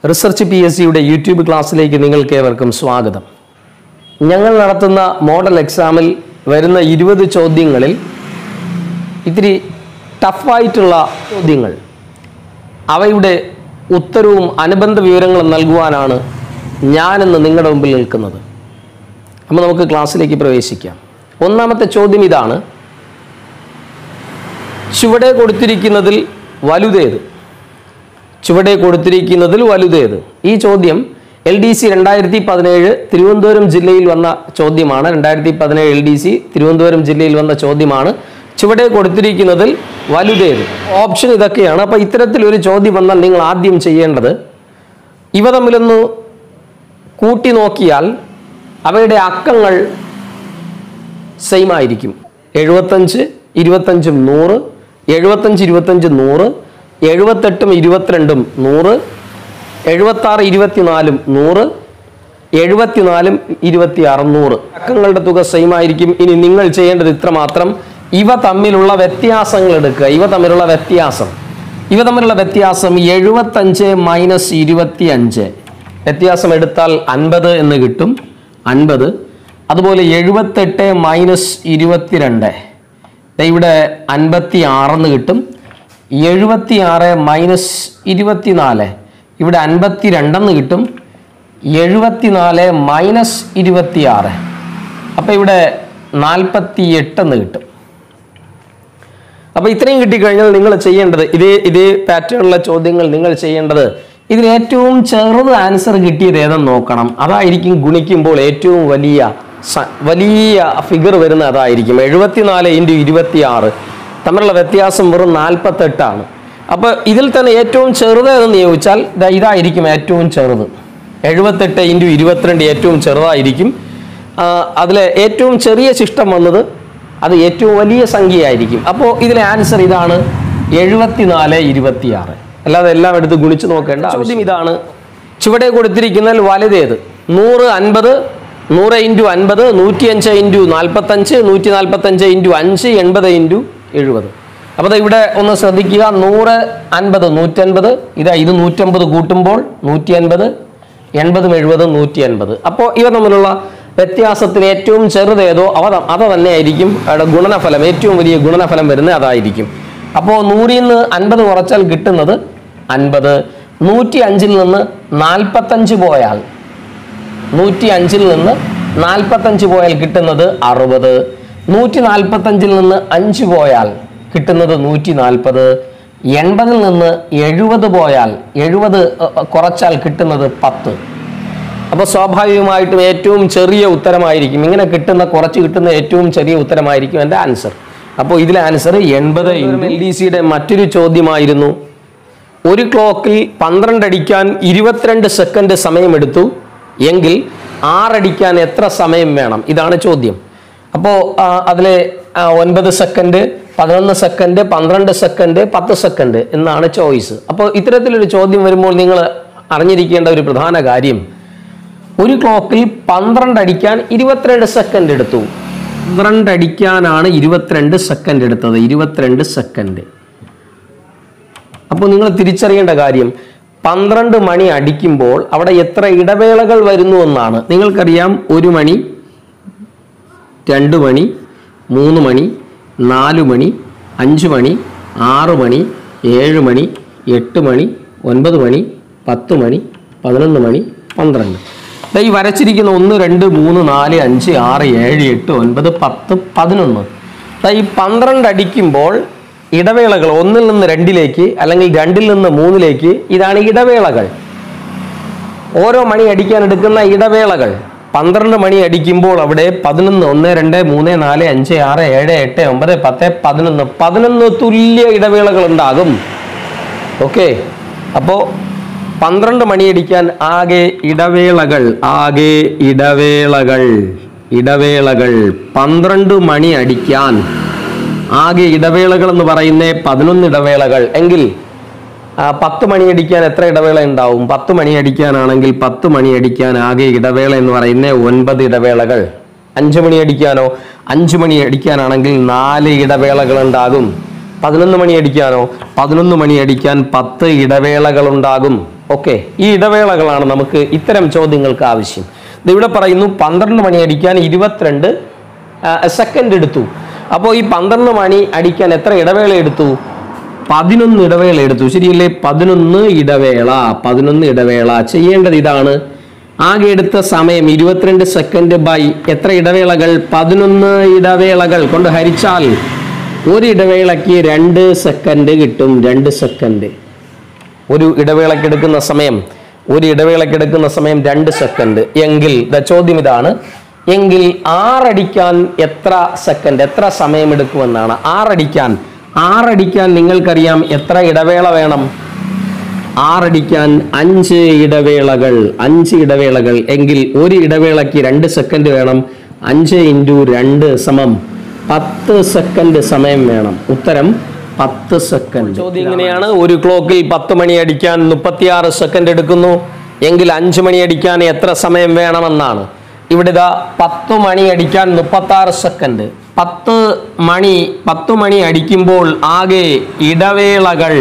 research P S സിയുടെ YouTube ക്ലാസ്സിലേക്ക് നിങ്ങൾക്ക് ഏവർക്കും സ്വാഗതം ഞങ്ങൾ നടത്തുന്ന മോഡൽ എക്സാമിൽ വരുന്ന ഇരുപത് ചോദ്യങ്ങളിൽ ഇത്തിരി ടഫായിട്ടുള്ള ചോദ്യങ്ങൾ അവയുടെ ഉത്തരവും അനുബന്ധ വിവരങ്ങളും നൽകുവാനാണ് ഞാനിന്ന് നിങ്ങളുടെ മുമ്പിൽ നിൽക്കുന്നത് അപ്പോൾ നമുക്ക് ക്ലാസ്സിലേക്ക് പ്രവേശിക്കാം ഒന്നാമത്തെ ചോദ്യം ഇതാണ് ചുവടെ കൊടുത്തിരിക്കുന്നതിൽ വലുതേത് ചുവടെ കൊടുത്തിരിക്കുന്നതിൽ വലുതേത് ഈ ചോദ്യം എൽ ഡി സി രണ്ടായിരത്തി പതിനേഴ് തിരുവനന്തപുരം ജില്ലയിൽ വന്ന ചോദ്യമാണ് രണ്ടായിരത്തി പതിനേഴ് എൽ ഡി സി തിരുവനന്തപുരം ജില്ലയിൽ വന്ന ചോദ്യമാണ് ചുവടെ കൊടുത്തിരിക്കുന്നതിൽ വലുതേത് ഓപ്ഷൻ ഇതൊക്കെയാണ് അപ്പോൾ ഇത്തരത്തിലൊരു ചോദ്യം വന്നാൽ നിങ്ങൾ ആദ്യം ചെയ്യേണ്ടത് ഇവ തമ്മിലൊന്ന് കൂട്ടി നോക്കിയാൽ അവയുടെ അക്കങ്ങൾ സെയിം ആയിരിക്കും എഴുപത്തഞ്ച് ഇരുപത്തഞ്ചും നൂറ് എഴുപത്തഞ്ച് ഇരുപത്തഞ്ച് നൂറ് എഴുപത്തെട്ടും ഇരുപത്തിരണ്ടും നൂറ് എഴുപത്താറ് ഇരുപത്തിനാലും നൂറ് എഴുപത്തിനാലും ഇരുപത്തി അറുന്നൂറ് അക്കങ്ങളുടെ തുക സെയിം ആയിരിക്കും ഇനി നിങ്ങൾ ചെയ്യേണ്ടത് ഇത്ര മാത്രം ഇവ തമ്മിലുള്ള വ്യത്യാസങ്ങൾ എടുക്കുക ഇവ തമ്മിലുള്ള വ്യത്യാസം ഇവ തമ്മിലുള്ള വ്യത്യാസം എഴുപത്തഞ്ച് മൈനസ് ഇരുപത്തി അഞ്ച് വ്യത്യാസം എടുത്താൽ അൻപത് എന്ന് കിട്ടും അൻപത് അതുപോലെ എഴുപത്തെട്ട് മൈനസ് ഇരുപത്തിരണ്ട് ദേ ഇവിടെ അൻപത്തി ആറെന്ന് കിട്ടും എഴുപത്തി ആറ് മൈനസ് ഇരുപത്തിനാല് ഇവിടെ അൻപത്തി രണ്ടെന്ന് കിട്ടും എഴുപത്തിനാല് മൈനസ് ഇരുപത്തി ആറ് അപ്പം ഇവിടെ നാൽപ്പത്തി എട്ടെന്ന് കിട്ടും അപ്പോൾ ഇത്രയും കിട്ടിക്കഴിഞ്ഞാൽ നിങ്ങൾ ചെയ്യേണ്ടത് ഇതേ ഇതേ പാറ്റേണിലുള്ള ചോദ്യങ്ങൾ നിങ്ങൾ ചെയ്യേണ്ടത് ഇതിൽ ഏറ്റവും ചെറുത് ആൻസർ കിട്ടിയത് ഏതെന്ന് നോക്കണം അതായിരിക്കും ഗുണിക്കുമ്പോൾ ഏറ്റവും വലിയ സ- വലിയ ഫിഗർ വരുന്ന അതായിരിക്കും എഴുപത്തിനാല് ഇൻറ്റു ഇരുപത്തി ആറ് തമ്മിലുള്ള വ്യത്യാസം വെറും നാൽപ്പത്തെട്ടാണ് അപ്പോൾ ഇതിൽ തന്നെ ഏറ്റവും ചെറുത് ഏതെന്ന് ചോദിച്ചാൽ ദാ ഇതായിരിക്കും ഏറ്റവും ചെറുത് എഴുപത്തെട്ട് ഇൻറ്റു ഇരുപത്തിരണ്ട് ഏറ്റവും ചെറുതായിരിക്കും ആ, അതിലെ ഏറ്റവും ചെറിയ ശിഷ്ടം വന്നത് അത് ഏറ്റവും വലിയ സംഖ്യയായിരിക്കും അപ്പോൾ ഇതിലെ ആൻസർ ഇതാണ് എഴുപത്തിനാല് ഇരുപത്തിയാറ് അല്ലാതെ എല്ലാം എടുത്ത് ഗുണിച്ച് നോക്കേണ്ട ചോദ്യം ഇതാണ് ചുവടെ കൊടുത്തിരിക്കുന്നതിൽ വലുതേത് നൂറ് അൻപത് നൂറ് ഇൻറ്റു അൻപത് നൂറ്റി അഞ്ച് ഇൻറ്റു നാൽപ്പത്തഞ്ച് നൂറ്റി നാൽപ്പത്തഞ്ച് ഇൻറ്റു അഞ്ച് എൺപത് ഇൻറ്റു എഴുപത് അപ്പോൾ ദാ ഇവിടെ ഒന്ന് ശ്രദ്ധിക്കുക നൂറ് അൻപത് നൂറ്റൻപത് ഇതാ ഇത് നൂറ്റമ്പത് കൂട്ടുമ്പോൾ നൂറ്റി അൻപത് എൺപതും എഴുപതും നൂറ്റി അൻപത് അപ്പോൾ ഇവ തമ്മിലുള്ള വ്യത്യാസത്തിന് ഏറ്റവും ചെറുതേതോ അവ ത- അത് തന്നെയായിരിക്കും അവിടെ ഗുണനഫലം ഏറ്റവും വലിയ ഗുണനഫലം വരുന്നത് അതായിരിക്കും അപ്പോൾ നൂറിൽ നിന്ന് അൻപത് കുറച്ചാൽ കിട്ടുന്നത് അൻപത് നൂറ്റി അഞ്ചിൽ നിന്ന് നാൽപ്പത്തഞ്ച് പോയാൽ നൂറ്റി അഞ്ചിൽ നിന്ന് നാൽപ്പത്തഞ്ച് പോയാൽ കിട്ടുന്നത് അറുപത് നൂറ്റി നാൽപ്പത്തഞ്ചിൽ നിന്ന് അഞ്ച് പോയാൽ കിട്ടുന്നത് നൂറ്റി നാൽപ്പത് എൺപതിൽ നിന്ന് എഴുപത് പോയാൽ എഴുപത് കുറച്ചാൽ കിട്ടുന്നത് പത്ത് അപ്പോൾ സ്വാഭാവികമായിട്ടും ഏറ്റവും ചെറിയ ഉത്തരമായിരിക്കും ഇങ്ങനെ കിട്ടുന്ന കുറച്ച് കിട്ടുന്ന ഏറ്റവും ചെറിയ ഉത്തരമായിരിക്കും എൻ്റെ ആൻസർ അപ്പോൾ ഇതിലെ ആൻസർ എൺപത് എൽ ഡി സിയുടെ മറ്റൊരു ചോദ്യമായിരുന്നു ഒരു ക്ലോക്കിൽ പന്ത്രണ്ട് അടിക്കാൻ ഇരുപത്തിരണ്ട് സെക്കൻഡ് സമയമെടുത്തു എങ്കിൽ ആറടിക്കാൻ എത്ര സമയം വേണം ഇതാണ് ചോദ്യം അപ്പോൾ അതിലെ ആ, ഒൻപത് സെക്കൻഡ് പതിനൊന്ന് സെക്കൻഡ് പന്ത്രണ്ട് സെക്കൻഡ് പത്ത് സെക്കൻഡ് എന്നാണ് ചോയ്സ് അപ്പോൾ ഇത്തരത്തിലൊരു ചോദ്യം വരുമ്പോൾ നിങ്ങൾ അറിഞ്ഞിരിക്കേണ്ട ഒരു പ്രധാന കാര്യം ഒരു ക്ലോക്കിൽ പന്ത്രണ്ട് അടിക്കാൻ ഇരുപത്തിരണ്ട് സെക്കൻഡ് എടുത്തു പന്ത്രണ്ട് അടിക്കാനാണ് ഇരുപത്തിരണ്ട് സെക്കൻഡ് എടുത്തത് ഇരുപത്തിരണ്ട് സെക്കൻഡ് അപ്പോൾ നിങ്ങൾ തിരിച്ചറിയേണ്ട കാര്യം പന്ത്രണ്ട് മണി അടിക്കുമ്പോൾ അവിടെ എത്ര ഇടവേളകൾ വരുന്നു എന്നാണ് നിങ്ങൾക്കറിയാം ഒരു മണി രണ്ട് മണി മൂന്ന് മണി നാല് മണി അഞ്ച് മണി ആറ് മണി ഏഴ് മണി എട്ട് മണി ഒൻപത് മണി പത്ത് മണി പതിനൊന്ന് മണി പന്ത്രണ്ട് ദാ ഈ വരച്ചിരിക്കുന്ന ഒന്ന് രണ്ട് മൂന്ന് നാല് അഞ്ച് ആറ് ഏഴ് എട്ട് ഒൻപത് പത്ത് പതിനൊന്ന് ദാ ഈ പന്ത്രണ്ട് അടിക്കുമ്പോൾ ഇടവേളകൾ ഒന്നിൽ നിന്ന് രണ്ടിലേക്ക് അല്ലെങ്കിൽ രണ്ടിൽ നിന്ന് മൂന്നിലേക്ക് ഇതാണ് ഇടവേളകൾ ഓരോ മണി അടിക്കാൻ എടുക്കുന്ന ഇടവേളകൾ പന്ത്രണ്ട് മണി അടിക്കുമ്പോൾ അവിടെ പതിനൊന്ന് ഒന്ന് രണ്ട് മൂന്ന് നാല് അഞ്ച് ആറ് ഏഴ് എട്ട് ഒമ്പത് പത്ത് പതിനൊന്ന് പതിനൊന്ന് തുല്യ ഇടവേളകൾ ഉണ്ടാകും ഓക്കെ അപ്പോൾ പന്ത്രണ്ട് മണി അടിക്കാൻ ആകെ ഇടവേളകൾ ആകെ ഇടവേളകൾ ഇടവേളകൾ പന്ത്രണ്ട് മണി അടിക്കാൻ ആകെ ഇടവേളകൾ എന്ന് പറയുന്ന പതിനൊന്ന് ഇടവേളകൾ എങ്കിൽ ആ, പത്ത് മണി അടിക്കാൻ എത്ര ഇടവേള ഉണ്ടാവും പത്ത് മണി അടിക്കാനാണെങ്കിൽ പത്ത് മണി അടിക്കാൻ ആകെ ഇടവേള എന്ന് പറയുന്ന ഒൻപത് ഇടവേളകൾ അഞ്ച് മണി അടിക്കാനോ അഞ്ച് മണി അടിക്കാനാണെങ്കിൽ നാല് ഇടവേളകൾ ഉണ്ടാകും പതിനൊന്ന് മണി അടിക്കാനോ പതിനൊന്ന് മണി അടിക്കാൻ പത്ത് ഇടവേളകൾ ഉണ്ടാകും ഓക്കെ ഈ ഇടവേളകളാണ് നമുക്ക് ഇത്തരം ചോദ്യങ്ങൾക്ക് ആവശ്യം ഇത് ഇവിടെ പറയുന്നു പന്ത്രണ്ട് മണി അടിക്കാൻ ഇരുപത്തിരണ്ട് സെക്കൻഡ് എടുത്തു അപ്പോൾ ഈ പന്ത്രണ്ട് മണി അടിക്കാൻ എത്ര ഇടവേള എടുത്തു പതിനൊന്ന് ഇടവേള എടുത്തു ശരിയല്ലേ പതിനൊന്ന് ഇടവേള പതിനൊന്ന് ഇടവേള ചെയ്യേണ്ടത് ഇതാണ് ആകെ എടുത്ത സമയം ഇരുപത്തിരണ്ട് സെക്കൻഡ് ബൈ എത്ര ഇടവേളകൾ പതിനൊന്ന് ഇടവേളകൾ കൊണ്ട് ഹരിച്ചാൽ ഒരു ഇടവേളയ്ക്ക് രണ്ട് സെക്കൻഡ് കിട്ടും രണ്ട് സെക്കൻഡ് ഒരു ഇടവേളയ്ക്ക് എടുക്കുന്ന സമയം ഒരു ഇടവേളയ്ക്ക് എടുക്കുന്ന സമയം രണ്ട് സെക്കൻഡ് എങ്കിൽ ദ ചോദ്യം ഇതാണ് എങ്കിൽ ആറടിക്കാൻ എത്ര സെക്കൻഡ് എത്ര സമയം എടുക്കുമെന്നാണ് ആറടിക്കാൻ ആറടിക്കാൻ നിങ്ങൾക്കറിയാം എത്ര ഇടവേള വേണം ആറടിക്കാൻ അഞ്ച് ഇടവേളകൾ അഞ്ച് ഇടവേളകൾ എങ്കിൽ ഒരു ഇടവേളയ്ക്ക് രണ്ട് സെക്കൻഡ് വേണം അഞ്ച് ഇൻറ്റു രണ്ട് സമം പത്ത് സെക്കൻഡ് സമയം വേണം ഉത്തരം പത്ത് സെക്കൻഡ് ചോദ്യം ഇങ്ങനെയാണ് ഒരു ക്ലോക്കിൽ പത്ത് മണി അടിക്കാൻ മുപ്പത്തിയാറ് സെക്കൻഡ് എടുക്കുന്നു എങ്കിൽ അഞ്ച് മണി അടിക്കാൻ എത്ര സമയം വേണമെന്നാണ് ഇവിടെ ഇതാ പത്ത് മണി അടിക്കാൻ മുപ്പത്തി ആറ് സെക്കൻഡ് പത്ത് മണി പത്ത് മണി അടിക്കുമ്പോൾ ആകെ ഇടവേളകൾ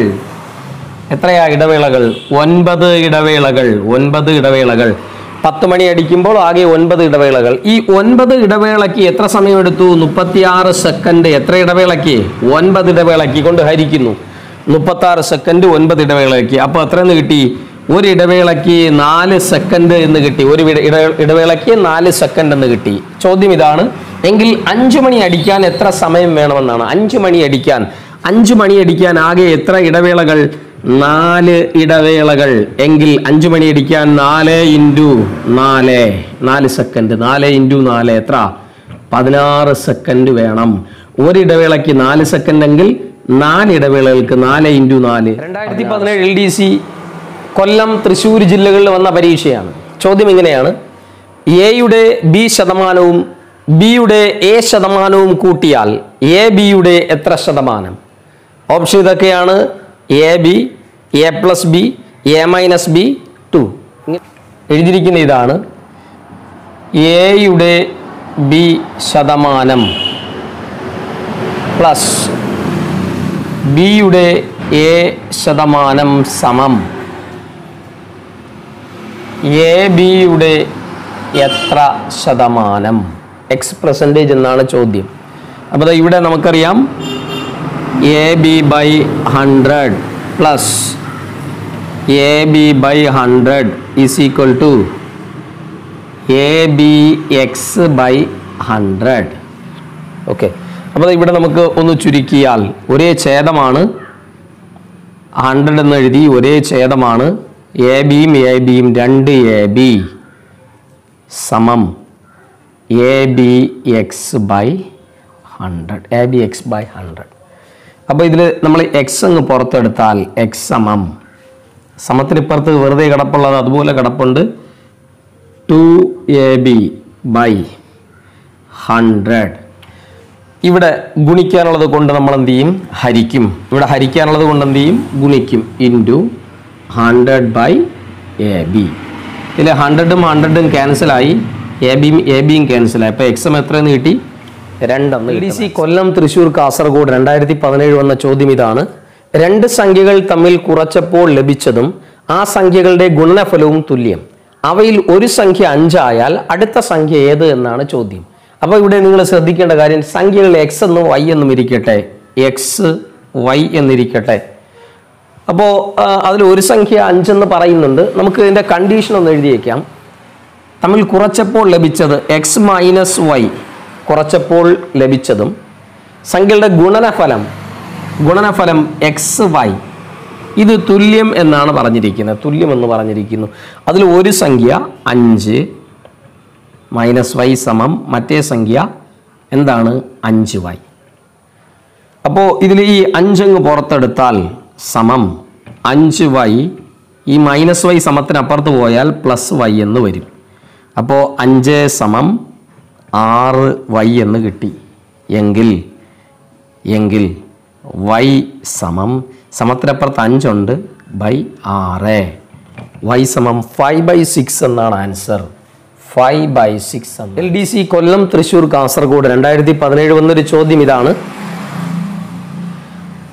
എത്രയാ ഇടവേളകൾ ഒൻപത് ഇടവേളകൾ ഒൻപത് ഇടവേളകൾ പത്ത് മണി അടിക്കുമ്പോൾ ആകെ ഒൻപത് ഇടവേളകൾ ഈ ഒൻപത് ഇടവേളയ്ക്ക് എത്ര സമയം എടുത്തു മുപ്പത്തിയാറ് സെക്കൻഡ് എത്ര ഇടവേളയ്ക്ക് ഒൻപത് ഇടവേളയ്ക്ക് കൊണ്ട് ഹരിക്കുന്നു മുപ്പത്താറ് സെക്കൻഡ് ഒൻപത് ഇടവേളയ്ക്ക് അപ്പോൾ എത്ര എന്ന് കിട്ടി ഒരു ഇടവേളയ്ക്ക് നാല് സെക്കൻഡ് എന്ന് കിട്ടി ഒരു ഇട- ഇട- ഇടവേളയ്ക്ക് നാല് സെക്കൻഡ് എന്ന് കിട്ടി ചോദ്യം ഇതാണ് എങ്കിൽ അഞ്ചു മണി അടിക്കാൻ എത്ര സമയം വേണമെന്നാണ് അഞ്ചു മണി അടിക്കാൻ അഞ്ചു മണി അടിക്കാൻ ആകെ എത്ര ഇടവേളകൾ നാല് ഇടവേളകൾ എങ്കിൽ അഞ്ചു മണി അടിക്കാൻ നാല് ഇൻറ്റു നാല് നാല് സെക്കൻഡ് നാല് ഇൻറ്റു നാല് എത്ര പതിനാറ് സെക്കൻഡ് വേണം ഒരു ഇടവേളയ്ക്ക് നാല് സെക്കൻഡ് എങ്കിൽ നാല് ഇടവേളകൾക്ക് നാല് ഇൻറ്റു നാല് രണ്ടായിരത്തി പതിനേഴ് L D C Kollam Thrissur ജില്ലകളിൽ വന്ന പരീക്ഷയാണ് ചോദ്യം ഇങ്ങനെയാണ് എയുടെ ബി ശതമാനവും ബിയുടെ എ ശതമാനവും കൂട്ടിയാൽ എ ബിയുടെ എത്ര ശതമാനം ഓപ്ഷൻ ഇതൊക്കെയാണ് A B A plus B A minus B two എഴുതിയിരിക്കുന്ന ഇതാണ് എയുടെ ബി ശതമാനം പ്ലസ് ബിയുടെ എ ശതമാനം സമം എ ബിയുടെ എത്ര ശതമാനം എക്സ് പെർസെൻറ്റേജ് എന്നാണ് ചോദ്യം അപ്പോൾ ദാ ഇവിടെ നമുക്കറിയാം A B by hundred plus A B by hundred is equal to A B X by hundred okay അപ്പോൾ ദാ ഇവിടെ നമുക്ക് ഒന്ന് ചുരുക്കിയാൽ ഒരേ ഛേദമാണ് ഹൺഡ്രഡ് എന്ന് എഴുതി ഒരേ ഛേദമാണ് എ ബിയും എ ബിയും രണ്ട് എ ബി സമം A B X by hundred A B X by hundred അപ്പോൾ ഇതിൽ നമ്മൾ എക്സ് അങ്ങ് പുറത്തെടുത്താൽ എക്സ് സമം സമത്തിനിപ്പുറത്ത് വെറുതെ കിടപ്പുള്ളത് അതുപോലെ കിടപ്പുണ്ട് two A B by hundred ഇവിടെ ഗുണിക്കാനുള്ളത് കൊണ്ട് നമ്മൾ എന്ത് ചെയ്യും ഹരിക്കും ഇവിടെ ഹരിക്കാനുള്ളത് കൊണ്ട് എന്ത് ചെയ്യും ഗുണിക്കും into hundred by A B ഇതിൽ ഹൺഡ്രഡും ഹൺഡ്രഡും ക്യാൻസലായി എ ബിയും എ ബിയും ക്യാൻസലായി അപ്പോൾ എക്സം എത്രയെന്ന് കിട്ടി രണ്ടെന്ന് ഡി സി കൊല്ലം തൃശ്ശൂർ കാസർഗോഡ് രണ്ടായിരത്തി പതിനേഴ് വന്ന ചോദ്യം ഇതാണ് രണ്ട് സംഖ്യകൾ തമ്മിൽ കുറച്ചപ്പോൾ ലഭിച്ചതും ആ സംഖ്യകളുടെ ഗുണനഫലവും തുല്യം അവയിൽ ഒരു സംഖ്യ അഞ്ചായാൽ അടുത്ത സംഖ്യ ഏത് എന്നാണ് ചോദ്യം അപ്പോൾ ഇവിടെ നിങ്ങൾ ശ്രദ്ധിക്കേണ്ട കാര്യം സംഖ്യകൾ എക്സ് എന്നും വൈ എന്നും ഇരിക്കട്ടെ എക്സ് വൈ എന്നിരിക്കട്ടെ അപ്പോൾ അതിൽ ഒരു സംഖ്യ അഞ്ചെന്ന് പറയുന്നുണ്ട് നമുക്ക് ഇതിൻ്റെ കണ്ടീഷൻ ഒന്ന് എഴുതിയേക്കാം തമ്മിൽ കുറച്ചപ്പോൾ ലഭിച്ചത് എക്സ് മൈനസ് വൈ കുറച്ചപ്പോൾ ലഭിച്ചതും സംഖ്യയുടെ ഗുണനഫലം ഗുണനഫലം എക്സ് വൈ ഇത് തുല്യം എന്നാണ് പറഞ്ഞിരിക്കുന്നത് തുല്യം എന്ന് പറഞ്ഞിരിക്കുന്നു അതിൽ ഒരു സംഖ്യ അഞ്ച് മൈനസ് വൈ സമം മറ്റേ സംഖ്യ എന്താണ് അഞ്ച് വൈ അപ്പോൾ ഇതിൽ ഈ അഞ്ചങ്ങ് പുറത്തെടുത്താൽ സമം അഞ്ച് വൈ ഈ മൈനസ് വൈ സമത്തിനപ്പുറത്ത് പോയാൽ പ്ലസ് വൈ എന്ന് വരും അപ്പോൾ അഞ്ച് സമം ആറ് വൈ എന്ന് കിട്ടി എങ്കിൽ എങ്കിൽ വൈ സമം സമത്തിനപ്പുറത്ത് അഞ്ചുണ്ട് ബൈ ആറ് വൈ സമം ഫൈവ് ബൈ സിക്സ് എന്നാണ് answer five by six L D C Kollam Thrissur Kasaragod രണ്ടായിരത്തി പതിനേഴ് വന്നൊരു ചോദ്യം ഇതാണ്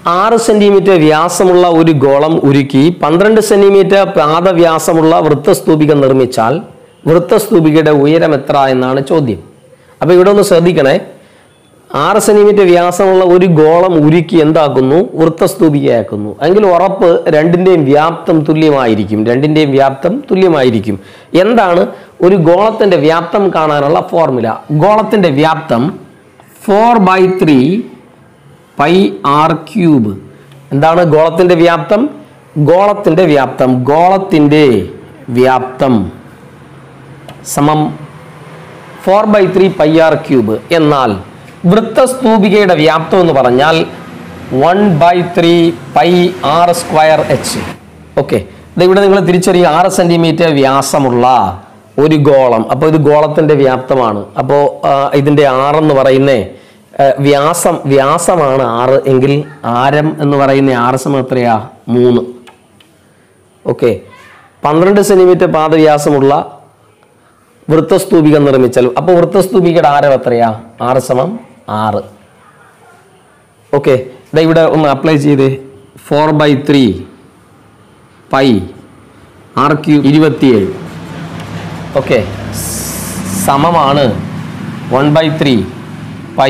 ആറ് സെന്റിമീറ്റർ വ്യാസമുള്ള ഒരു ഗോളം ഉരുക്കി പന്ത്രണ്ട് സെന്റിമീറ്റർ പാദവ്യാസമുള്ള വൃത്തസ്തൂപിക നിർമ്മിച്ചാൽ വൃത്തസ്തൂപികയുടെ ഉയരം എത്ര എന്നാണ് ചോദ്യം അപ്പൊ ഇവിടെ ഒന്ന് ശ്രദ്ധിക്കണേ ആറ് സെന്റിമീറ്റർ വ്യാസമുള്ള ഒരു ഗോളം ഉരുക്കി എന്താക്കുന്നു വൃത്തസ്തൂപികയാക്കുന്നു എങ്കിൽ ഉറപ്പ് രണ്ടിന്റെയും വ്യാപ്തം തുല്യമായിരിക്കും രണ്ടിന്റെയും വ്യാപ്തം തുല്യമായിരിക്കും എന്താണ് ഒരു ഗോളത്തിന്റെ വ്യാപ്തം കാണാനുള്ള ഫോർമുല ഗോളത്തിന്റെ വ്യാപ്തം four by three pi r cube എന്താണ് ഗോളത്തിന്റെ വ്യാപ്തം ഗോളത്തിന്റെ വ്യാപ്തം ഗോളത്തിന്റെ വ്യാപ്തം സമം four by three pi r cube എന്നാൽ വൃത്തസ്തൂപികയുടെ വ്യാപ്തം എന്ന് പറഞ്ഞാൽ one by three pi r square h okay ഇവിടെ നിങ്ങൾ തിരിച്ചറിയുക ആറ് സെന്റിമീറ്റർ വ്യാസമുള്ള ഒരു ഗോളം അപ്പോൾ ഇത് ഗോളത്തിന്റെ വ്യാപ്തമാണ് അപ്പോൾ ഇതിന്റെ ആറെന്ന് പറയുന്നേ ആ, വ്യാസം വ്യാസമാണ് ആറ് എങ്കിൽ ആരം എന്ന് പറയുന്ന ആറ് സമയം എത്രയാ മൂന്ന് ഓക്കെ പന്ത്രണ്ട് സെന്റിമീറ്റർ പാദവ്യാസമുള്ള വൃത്തസ്തൂപിക നിർമ്മിച്ചാൽ അപ്പോൾ വൃത്തസ്തൂപികയുടെ ആരം എത്രയാ ആറ് സമം ആറ് ഓക്കെ ഇതാ ഇവിടെ ഒന്ന് അപ്ലൈ ചെയ്ത് four by three pi r cube ഇരുപത്തിയേഴ് ഓക്കെ സമമാണ് വൺ ബൈ ത്രീ പൈ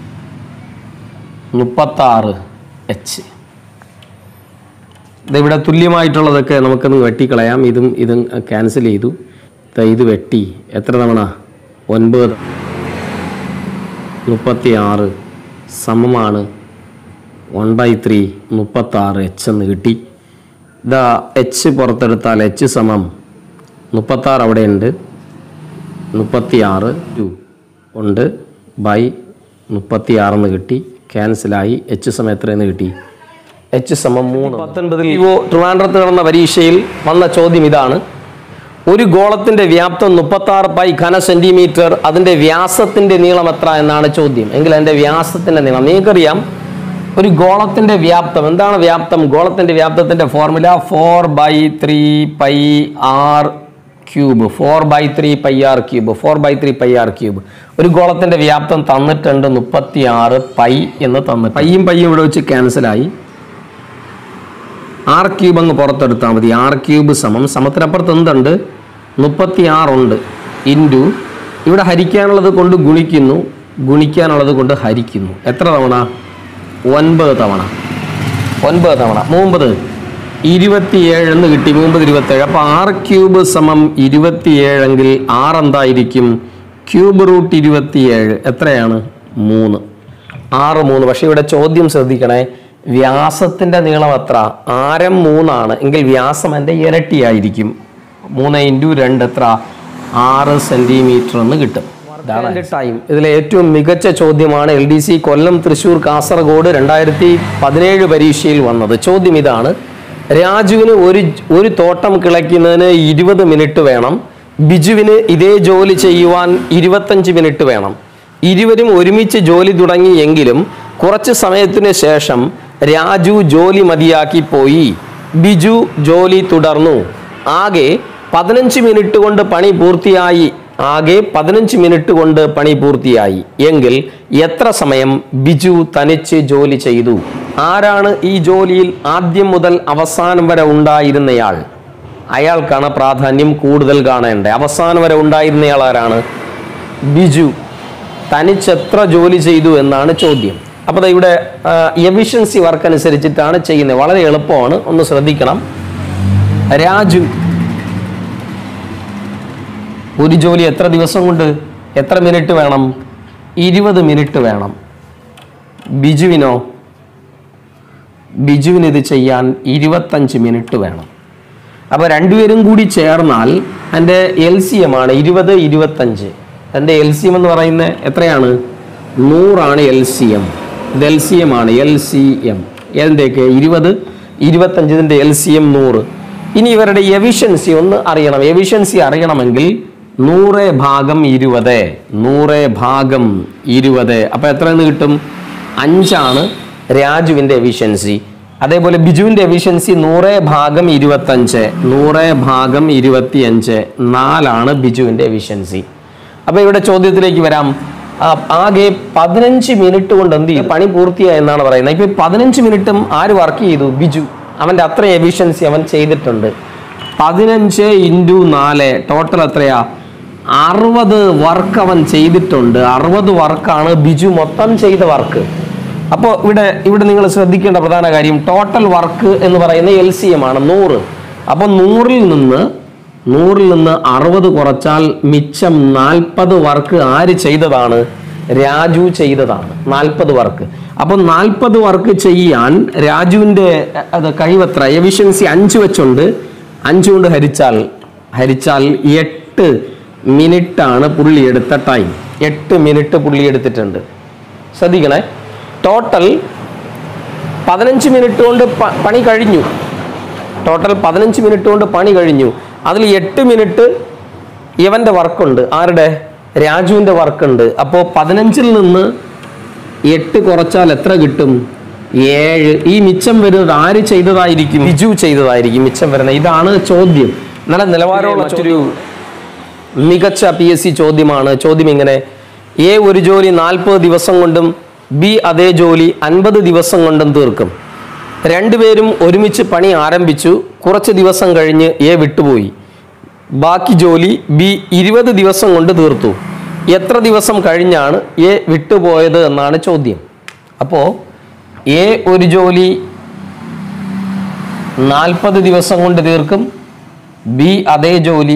മുപ്പത്താറ് എച്ച് ഇവിടെ തുല്യമായിട്ടുള്ളതൊക്കെ നമുക്കൊന്ന് വെട്ടിക്കളയാം ഇതും ഇതും ക്യാൻസൽ ചെയ്തു ദാ ഇത് വെട്ടി എത്ര തവണ ഒൻപത് മുപ്പത്തി ആറ് സമമാണ് വൺ ബൈ ത്രീ മുപ്പത്താറ് എച്ച് എന്ന് കിട്ടി ഇതാ എച്ച് പുറത്തെടുത്താൽ എച്ച് സമം മുപ്പത്താറ് അവിടെ ഉണ്ട് മുപ്പത്തി ആറ് ടു ഉണ്ട് ബൈ മുപ്പത്തി ആറെന്ന് കിട്ടി ക്യാൻസലായി എച്ച് സമയം എത്രയെന്ന് കിട്ടി എച്ച് സമം മൂന്ന് പത്തൊൻപതിൽ ഇവോ ട്രിവാൻഡ്രത്ത് നടന്ന പരീക്ഷയിൽ വന്ന ചോദ്യം ഇതാണ് ഒരു ഗോളത്തിന്റെ വ്യാപ്തം മുപ്പത്തി ആറ് പൈ ഘന സെന്റിമീറ്റർ അതിന്റെ വ്യാസത്തിന്റെ നീളം എത്ര എന്നാണ് ചോദ്യം എങ്കിൽ അതിന്റെ വ്യാസത്തിന്റെ നീളം നിങ്ങൾക്കറിയാം ഒരു ഗോളത്തിന്റെ വ്യാപ്തം എന്താണ് വ്യാപ്തം ഗോളത്തിന്റെ വ്യാപ്തത്തിന്റെ formula four by three pi r cube four by three pi r cube four by three pi r cube ഒരു ഗോളത്തിന്റെ വ്യാപ്തം തന്നിട്ടുണ്ട് മുപ്പത്തി ആറ് പൈ എന്ന് തന്നിട്ട് പയ്യും പയ്യും ഇവിടെ വെച്ച് ക്യാൻസലായി ആർ ക്യൂബ് അങ്ങ് പുറത്തെടുത്താൽ മതി ആർ ക്യൂബ് സമം സമത്തിനപ്പുറത്ത് എന്തുണ്ട് മുപ്പത്തി ആറുണ്ട് ഇൻറ്റു ഇവിടെ ഹരിക്കാനുള്ളത് കൊണ്ട് ഗുണിക്കുന്നു ഗുണിക്കാനുള്ളത് കൊണ്ട് ഹരിക്കുന്നു എത്ര തവണ ഒൻപത് തവണ ഒൻപത് തവണ മൂമ്പത് ഇരുപത്തിയേഴ് എന്ന് കിട്ടി മൂമ്പത് ഇരുപത്തേഴ് അപ്പോൾ ആറ് ക്യൂബ് സമം ഇരുപത്തിയേഴെങ്കിൽ ആറ് എന്തായിരിക്കും ക്യൂബ് റൂട്ട് ഇരുപത്തിയേഴ് എത്രയാണ് മൂന്ന് ആറ് മൂന്ന് പക്ഷെ ഇവിടെ ചോദ്യം ശ്രദ്ധിക്കണേ വ്യാസത്തിന്റെ നീളം എത്ര ആരം മൂന്നാണ് എങ്കിൽ വ്യാസം എൻ്റെ ഇരട്ടിയായിരിക്കും മൂന്ന് ഇൻറ്റു രണ്ട് എത്ര ആറ് സെന്റിമീറ്റർ എന്ന് കിട്ടും ഇതാണ് ടൈം ഇതിലെ ഏറ്റവും മികച്ച ചോദ്യമാണ് L D C Kollam Thrissur Kasaragod രണ്ടായിരത്തി പതിനേഴ് പരീക്ഷയിൽ വന്നത് ചോദ്യം ഇതാണ് രാജുവിന് ഒരു ഒരു തോട്ടം കിളയ്ക്കുന്നതിന് ഇരുപത് മിനിറ്റ് വേണം ബിജുവിന് ഇതേ ജോലി ചെയ്യുവാൻ ഇരുപത്തഞ്ച് മിനിറ്റ് വേണം ഇരുവരും ഒരുമിച്ച് ജോലി തുടങ്ങിയെങ്കിലും കുറച്ച് സമയത്തിന് ശേഷം രാജു ജോലി മതിയാക്കി പോയി ബിജു ജോലി തുടർന്നു ആകെ പതിനഞ്ച് മിനിറ്റ് കൊണ്ട് പണി പൂർത്തിയായി ആകെ പതിനഞ്ച് മിനിറ്റ് കൊണ്ട് പണി പൂർത്തിയായി എങ്കിൽ എത്ര സമയം ബിജു തനിച്ച് ജോലി ചെയ്തു ആരാണ് ഈ ജോലിയിൽ ആദ്യം മുതൽ അവസാനം വരെ ഉണ്ടായിരുന്നയാൾ അയാൾക്കാണ് പ്രാധാന്യം കൂടുതൽ കാണേണ്ടത് അവസാനം വരെ ഉണ്ടായിരുന്നയാൾ ആരാണ് ബിജു തനിച്ചെത്ര ജോലി ചെയ്തു എന്നാണ് ചോദ്യം അപ്പോൾ ദാ ഇവിടെ എഫിഷ്യൻസി വർക്ക് അനുസരിച്ചിട്ടാണ് ചെയ്യുന്നത് വളരെ എളുപ്പമാണ് ഒന്ന് ശ്രദ്ധിക്കണം രാജു ഒരു ജോലി എത്ര ദിവസം കൊണ്ട് എത്ര മിനിറ്റ് വേണം ഇരുപത് മിനിറ്റ് വേണം ബിജുവിനോ ബിജുവിന് ഇത് ചെയ്യാൻ ഇരുപത്തഞ്ച് മിനിറ്റ് വേണം അപ്പോൾ രണ്ടുപേരും കൂടി ചേർന്നാൽ എൻ്റെ എൽ സി എം ആണ് ഇരുപത് ഇരുപത്തഞ്ച് എൻ്റെ എൽ സി എം എന്ന് പറയുന്നത് എത്രയാണ് നൂറാണ് എൽ സി എം ഇത് എൽ സി എം ആണ് എൽ സി എം ഏതിൻ്റെയൊക്കെ ഇരുപത് ഇരുപത്തഞ്ച് ഇതിൻ്റെ എൽ സി എം നൂറ് ഇനി ഇവരുടെ എഫിഷ്യൻസി ഒന്ന് അറിയണം എഫിഷ്യൻസി അറിയണമെങ്കിൽ നൂറ് ഭാഗം ഇരുപത് നൂറ് ഭാഗം ഇരുപത് അപ്പോൾ എത്ര എന്ന് കിട്ടും അഞ്ചാണ് രാജുവിൻ്റെ എഫിഷ്യൻസി അതേപോലെ ബിജുവിൻ്റെ എഫിഷ്യൻസി നൂറ് ഭാഗം ഇരുപത്തഞ്ച് നൂറ് ഭാഗം ഇരുപത്തിയഞ്ച് നാലാണ് ബിജുവിൻ്റെ എഫിഷ്യൻസി അപ്പോൾ ഇവിടെ ചോദ്യത്തിലേക്ക് വരാം ആ, ആകെ പതിനഞ്ച് മിനിറ്റ് കൊണ്ട് എന്ത് ചെയ്യും പണി പൂർത്തിയായി എന്നാണ് പറയുന്നത് ഇപ്പൊ ഈ പതിനഞ്ച് മിനിറ്റും ആര് വർക്ക് ചെയ്തു ബിജു അവന്റെ അത്രയും എഫിഷ്യൻസി അവൻ ചെയ്തിട്ടുണ്ട് പതിനഞ്ച് ഇൻറ്റു നാല് ടോട്ടൽ എത്രയാ അറുപത് വർക്ക് അവൻ ചെയ്തിട്ടുണ്ട് അറുപത് വർക്കാണ് ബിജു മൊത്തം ചെയ്ത വർക്ക് അപ്പോൾ ഇവിടെ ഇവിടെ നിങ്ങൾ ശ്രദ്ധിക്കേണ്ട പ്രധാന കാര്യം ടോട്ടൽ വർക്ക് എന്ന് പറയുന്നത് എൽ സി എം ആണ് നൂറ് അപ്പോൾ നൂറിൽ നിന്ന് നൂറിൽ നിന്ന് അറുപത് കുറച്ചാൽ മിച്ചം നാൽപ്പത് വർക്ക് ആര് ചെയ്തതാണ് രാജു ചെയ്തതാണ് നാൽപ്പത് വർക്ക് അപ്പോൾ നാൽപ്പത് വർക്ക് ചെയ്യാൻ രാജുവിൻ്റെ അഹ്, അത് കഴിവത്ര എഫിഷ്യൻസി അഞ്ച് വെച്ചുണ്ട് അഞ്ച് കൊണ്ട് ഹരിച്ചാൽ ഹരിച്ചാൽ എട്ട് മിനിറ്റാണ് പുള്ളി എടുത്ത ടൈം എട്ട് മിനിറ്റ് പുള്ളി എടുത്തിട്ടുണ്ട് ശ്രദ്ധിക്കണേ ടോട്ടൽ പതിനഞ്ച് മിനിറ്റ് കൊണ്ട് പ- പണി കഴിഞ്ഞു ടോട്ടൽ പതിനഞ്ച് മിനിറ്റ് കൊണ്ട് പണി കഴിഞ്ഞു അതിൽ എട്ട് മിനിറ്റ് ഇവന്റെ വർക്കുണ്ട് ആരുടെ രാജുവിന്റെ വർക്കുണ്ട് അപ്പോൾ പതിനഞ്ചിൽ നിന്ന് എട്ട് കുറച്ചാൽ എത്ര കിട്ടും ഏഴ് ഈ മിച്ചം വരുന്നത് ആര് ചെയ്തതായിരിക്കും ബിജു ചെയ്തതായിരിക്കും മിച്ചം വരുന്നത് ഇതാണ് ചോദ്യം നല്ല നിലവാരമുള്ള മറ്റൊരു മികച്ച പി എസ് സി ചോദ്യമാണ് ചോദ്യം ഇങ്ങനെ എ ഒരു ജോലി നാൽപ്പത് ദിവസം കൊണ്ടും ബി അതേ ജോലി അൻപത് ദിവസം കൊണ്ടും തീർക്കും രണ്ടുപേരും ഒരുമിച്ച് പണി ആരംഭിച്ചു കുറച്ച് ദിവസം കഴിഞ്ഞ് എ വിട്ടുപോയി ബാക്കി ജോലി ബി ഇരുപത് ദിവസം കൊണ്ട് തീർത്തു എത്ര ദിവസം കഴിഞ്ഞാണ് എ വിട്ടുപോയത് എന്നാണ് ചോദ്യം അപ്പോൾ എ ഒരു ജോലി നാൽപ്പത് ദിവസം കൊണ്ട് തീർക്കും ബി അതേ ജോലി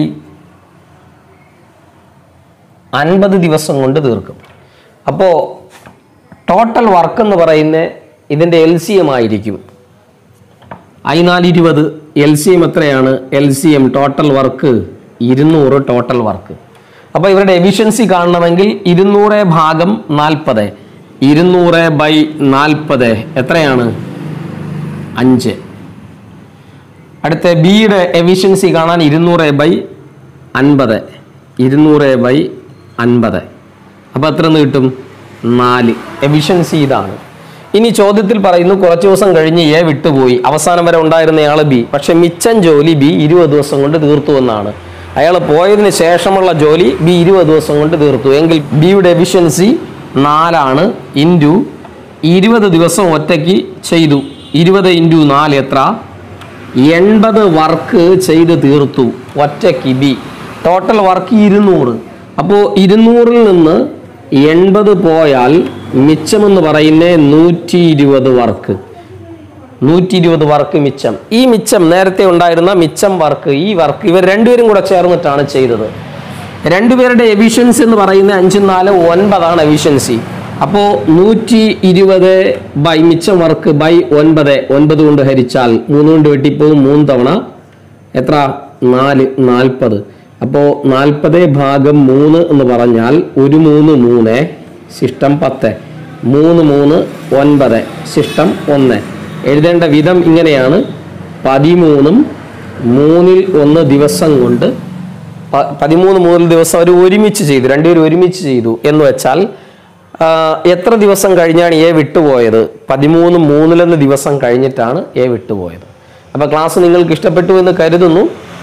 അൻപത് ദിവസം കൊണ്ട് തീർക്കും അപ്പോൾ ടോട്ടൽ വർക്ക് എന്ന് പറയുന്ന ഇതിൻ്റെ എൽ സി എം ആയിരിക്കും ഐ നാല് ഇരുപത് എൽ സി എം എത്രയാണ് L C M total work ഇരുന്നൂറ് ടോട്ടൽ വർക്ക് അപ്പോൾ ഇവരുടെ എഫിഷ്യൻസി കാണണമെങ്കിൽ ഇരുന്നൂറ് ഭാഗം നാൽപ്പത് ഇരുന്നൂറ് ബൈ നാൽപ്പത് എത്രയാണ് അഞ്ച് അടുത്ത ബിയുടെ എഫിഷ്യൻസി കാണാൻ ഇരുന്നൂറ് ബൈ അൻപത് ഇരുന്നൂറ് ബൈ അൻപത് അപ്പോൾ എത്ര എന്ന് കിട്ടും നാല് എഫിഷ്യൻസി ഇതാണ് ഇനി ചോദ്യത്തിൽ പറയുന്നു കുറച്ച് ദിവസം കഴിഞ്ഞ് എ വിട്ടുപോയി അവസാനം വരെ ഉണ്ടായിരുന്നയാൾ ബി പക്ഷെ മിച്ചം ജോലി ബി ഇരുപത് ദിവസം കൊണ്ട് തീർത്തു എന്നാണ് അയാൾ പോയതിന് ശേഷമുള്ള ജോലി ബി ഇരുപത് ദിവസം കൊണ്ട് തീർത്തു എങ്കിൽ ബിയുടെ എഫിഷ്യൻസി നാലാണ് ഇൻറ്റു ഇരുപത് ദിവസം ഒറ്റയ്ക്ക് ചെയ്തു ഇരുപത് ഇൻറ്റു നാല് എത്ര എൺപത് വർക്ക് ചെയ്ത് തീർത്തു ഒറ്റയ്ക്ക് ബി ടോട്ടൽ വർക്ക് ഇരുന്നൂറ് അപ്പോൾ ഇരുന്നൂറിൽ നിന്ന് എൺപത് പോയാൽ മിച്ചമെന്ന് പറയുന്നത് നൂറ്റി ഇരുപത് വർക്ക് നൂറ്റി ഇരുപത് വർക്ക് മിച്ചം ഈ മിച്ചം നേരത്തെ ഉണ്ടായിരുന്ന മിച്ചം വർക്ക് ഈ വർക്ക് ഇവർ രണ്ടുപേരും കൂടെ ചേർന്നിട്ടാണ് ചെയ്തത് രണ്ടുപേരുടെ എഫിഷ്യൻസി എന്ന് പറയുന്നത് അഞ്ചും നാല് ഒൻപതാണ് എഫിഷ്യൻസി അപ്പോൾ നൂറ്റി ഇരുപത് ബൈ മിച്ചം വർക്ക് ബൈ ഒൻപത് ഒൻപത് കൊണ്ട് ഹരിച്ചാൽ മൂന്ന് കൊണ്ട് വെട്ടിപ്പോവും മൂന്ന് തവണ എത്ര നാല് നാൽപ്പത് അപ്പോൾ നാൽപ്പത് ഭാഗം മൂന്ന് എന്ന് പറഞ്ഞാൽ ഒരു മൂന്ന് മൂന്ന് ശിഷ്ടം പത്ത് മൂന്ന് മൂന്ന് ഒൻപത് ശിഷ്ടം ഒന്ന് എഴുതേണ്ട വിധം ഇങ്ങനെയാണ് പതിമൂന്നും മൂന്നിൽ ഒന്ന് ദിവസം കൊണ്ട് പ- പതിമൂന്ന് മൂന്ന് ദിവസം അവർ ഒരുമിച്ച് ചെയ്തു രണ്ടുപേരും ഒരുമിച്ച് ചെയ്തു എന്ന് വെച്ചാൽ ആ, എത്ര ദിവസം കഴിഞ്ഞാണ് എ വിട്ടുപോയത് പതിമൂന്ന് മൂന്നിലൊന്ന് ദിവസം കഴിഞ്ഞിട്ടാണ് എ വിട്ടുപോയത് അപ്പോൾ ക്ലാസ് നിങ്ങൾക്ക് ഇഷ്ടപ്പെട്ടു എന്ന് കരുതുന്നു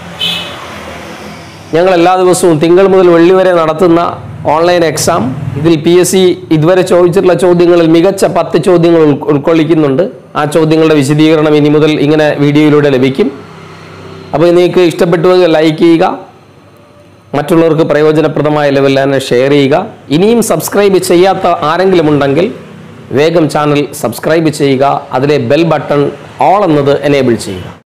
ഞങ്ങൾ എല്ലാ ദിവസവും തിങ്കൾ മുതൽ വെള്ളി വരെ നടത്തുന്ന ഓൺലൈൻ എക്സാം ഇതിൽ പി എസ് സി ഇതുവരെ ചോദിച്ചിട്ടുള്ള ചോദ്യങ്ങളിൽ മികച്ച പത്ത് ചോദ്യങ്ങൾ ഉൾ- ഉൾക്കൊള്ളിക്കുന്നുണ്ട് ആ ചോദ്യങ്ങളുടെ വിശദീകരണം ഇനി മുതൽ ഇങ്ങനെ വീഡിയോയിലൂടെ ലഭിക്കും അപ്പോൾ നിങ്ങൾക്ക് ഇഷ്ടപ്പെട്ടുവെങ്കിൽ ലൈക്ക് ചെയ്യുക മറ്റുള്ളവർക്ക് പ്രയോജനപ്രദമായ ലെവലിൽ തന്നെ ഷെയർ ചെയ്യുക ഇനിയും സബ്സ്ക്രൈബ് ചെയ്യാത്ത ആരെങ്കിലും ഉണ്ടെങ്കിൽ വേഗം ചാനൽ സബ്സ്ക്രൈബ് ചെയ്യുക അതിലെ ബെൽ ബട്ടൺ ഓൾ എന്നത് എനേബിൾ ചെയ്യുക